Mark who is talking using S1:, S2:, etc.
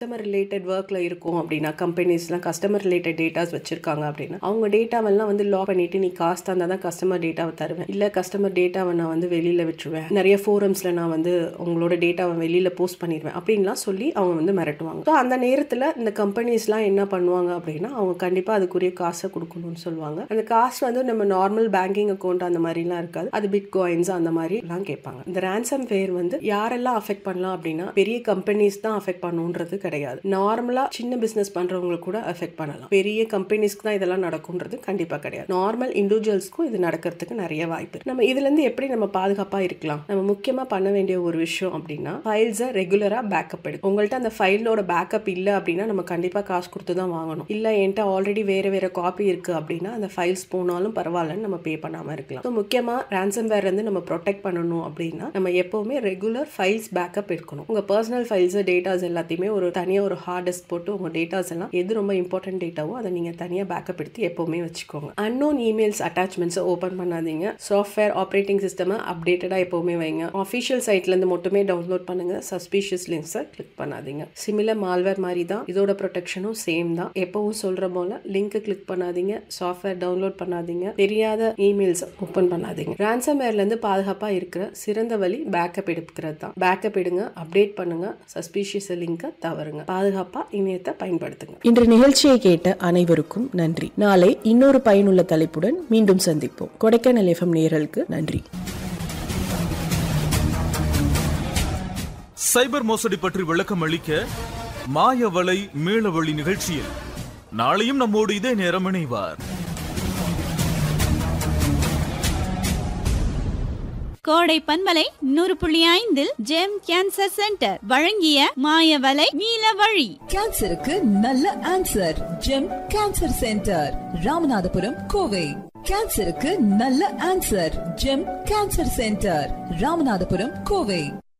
S1: Customer related ஒர்க்ல இருக்கும் அப்படின்னா கம்பெனிஸ்லாம் கஸ்டமர் ரிலேட்டட் டேட்டாஸ் வச்சிருக்காங்க அப்படின்னா அவங்க டேட்டாவெல்லாம் வந்து லாக் பண்ணிட்டு நீ காசு தந்தா தான் கஸ்டமர் டேட்டாவை தருவேன் இல்ல கஸ்டமர் டேட்டாவை நான் வந்து வெளியில விட்டுருவேன் நிறைய ஃபோரம்ஸ்ல நான் வந்து உங்களோட டேட்டாவை வெளியில போஸ்ட் பண்ணிடுவேன் அப்படின்லாம் சொல்லி அவங்க வந்து மிரட்டுவாங்க ஸோ அந்த நேரத்தில் இந்த கம்பெனிஸ்லாம் என்ன பண்ணுவாங்க அப்படின்னா அவங்க கண்டிப்பாக அதுக்குரிய காசை கொடுக்கணும்னு சொல்லுவாங்க அந்த காசு வந்து நம்ம நார்மல் பேங்கிங் அக்கௌண்ட் அந்த மாதிரிலாம் இருக்காது அது பிட் காயின்ஸ் அந்த மாதிரிலாம் கேட்பாங்க இந்த ரேன்சம் ஃபேர் வந்து யாரெல்லாம் அஃபெக்ட் பண்ணலாம் அப்படின்னா பெரிய கம்பெனிஸ் தான் அஃபெக்ட் பண்ணுன்றது கிடையாது நார்மலா சின்ன பிசினஸ் பண்றவங்களுக்கு கூட அஃபெக்ட் பண்ணலாம் பெரிய கம்பெனிஸ்க்கு தான் இதெல்லாம் நடக்கும்ன்றது கண்டிப்பா கிடையாது நார்மல் இண்டிவிஜுவல்ஸ்க்கும் இது நடக்கிறதுக்கு நிறைய வாய்ப்பு இருக்கு. நம்ம இதுல இருந்து எப்படி நம்ம பாதுகாப்பா இருக்கலாம் நம்ம முக்கியமா பண்ண வேண்டிய ஒரு விஷயம் அப்படின்னா ஃபைல்ஸை ரெகுலரா பேக்கப் எடுக்கும் உங்கள்ட்ட அந்த ஃபைலோட பேக்கப் இல்ல அப்படின்னா நம்ம கண்டிப்பா காசு கொடுத்து தான் வாங்கணும் இல்ல என்கிட்ட ஆல்ரெடி வேற வேற காப்பி இருக்கு அப்படின்னா அந்த ஃபைல்ஸ் போனாலும் பரவாயில்லன்னு நம்ம பே பண்ணாம இருக்கலாம் So, முக்கியமா ransom வேர் இருந்து நம்ம ப்ரொடெக்ட் பண்ணணும் அப்படின்னா நம்ம எப்பவுமே ரெகுலர் ஃபைல்ஸ் பேக்கப் எடுக்கணும் உங்க பர்சனல் ஃபைல்ஸ் டேட்டாஸ் எல்லாத்தையுமே ஒரு தனியா ஒரு ஹார்ட் டிஸ்க் போட்டு உங்க டேட்டாஸ் எல்லாம் எது ரொம்ப இம்பார்ட்டன்ட் டேட்டாவோ அதை நீங்க தனியா பேக்கப் எடுத்து எப்பவுமே வச்சுக்கோங்க அன்னோன் இமெயில்ஸ் அட்டாச்மெண்ட்ஸை ஓப்பன் பண்ணாதீங்க சாஃப்ட்வேர் ஆப்ரேட்டிங் சிஸ்டம் அப்டேட்டடா எப்பவுமே வைங்க அஃபிஷியல் சைட்ல இருந்து மட்டுமே டவுன்லோட் பண்ணுங்க சஸ்பீஷியஸ் லிங்க்ஸை கிளிக் பண்ணாதீங்க சிமிலர் மால்வேர் மாதிரி தான் இதோட ப்ரொடெக்ஷனும் சேம் தான் எப்பவும் சொல்ற போல லிங்க் கிளிக் பண்ணாதீங்க சாஃப்ட்வேர் டவுன்லோட் பண்ணாதீங்க தெரியாத இமெயில்ஸ் ஓப்பன் பண்ணாதீங்க ransomware-ல இருந்து பாதுகாப்பா இருக்கிற சிறந்த வழி பேக்கப் எடுக்கிறது தான் பேக்கப் எடுங்க அப்டேட் பண்ணுங்க சஸ்பீஷியஸ் லிங்கை தவறுங்க பாதுகாப்பா இணையத்தை பயன்படுத்துங்க
S2: இன்று நிகழ்ச்சியை கேட்ட அனைவருக்கும் நன்றி நாளை இன்னொரு பயனுள்ள தலைப்புடன் மீண்டும் சந்திப்போம் கொடைக்கானல் எஃப்எம் நேயர்களுக்கு நன்றி
S3: சைபர் மோசடி பற்றி விளக்கம் அளிக்க மாயவலை மீளவழி நிகழ்ச்சியில் நாளையும் நம்மோடு இதே நேரம் இணைவார்
S4: கோடை பண்பலை நூறு புள்ளி ஐந்தில் ஜெம் கேன்சர் சென்டர் வழங்கிய மாயவலை நீல வழி
S5: கேன்சருக்கு நல்ல answer Gem cancer centre Ramanathapuram Kovai கேன்சருக்கு நல்ல answer Gem cancer centre Ramanathapuram Kovai